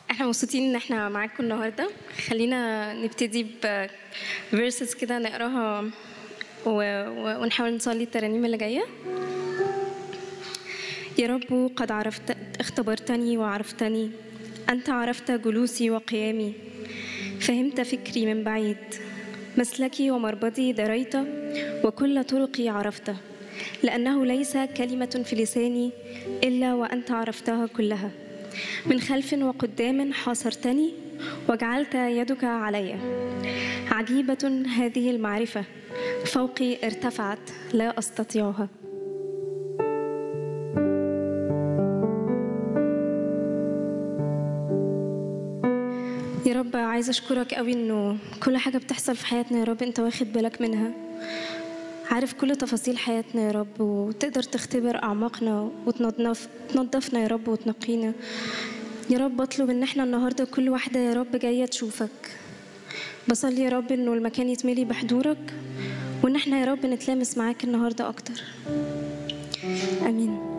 احنا مبسوطين ان احنا معاكم النهارده خلينا نبتدي ب verses كده نقراها و... و... ونحاول نصلي الترانيم اللي جايه يا رب قد عرفت اختبرتني وعرفتني انت عرفت جلوسي وقيامي فهمت فكري من بعيد مسلكي ومربضي دريت وكل طرقي عرفت لانه ليس كلمه في لساني الا وانت عرفتها كلها من خلف وقدام حاصرتني وجعلت يدك علي عجيبه هذه المعرفه فوقي ارتفعت لا استطيعها يا رب عايزه اشكرك قوي انه كل حاجه بتحصل في حياتنا يا رب انت واخد بالك منها عارف كل تفاصيل حياتنا يا رب وتقدر تختبر اعماقنا وتنظف تنظفنا يا رب وتنقينا يا رب بطلب ان احنا النهارده كل واحده يا رب جايه تشوفك بصلي يا رب انه المكان يتملي بحضورك وان احنا يا رب نتلامس معاك النهارده اكتر امين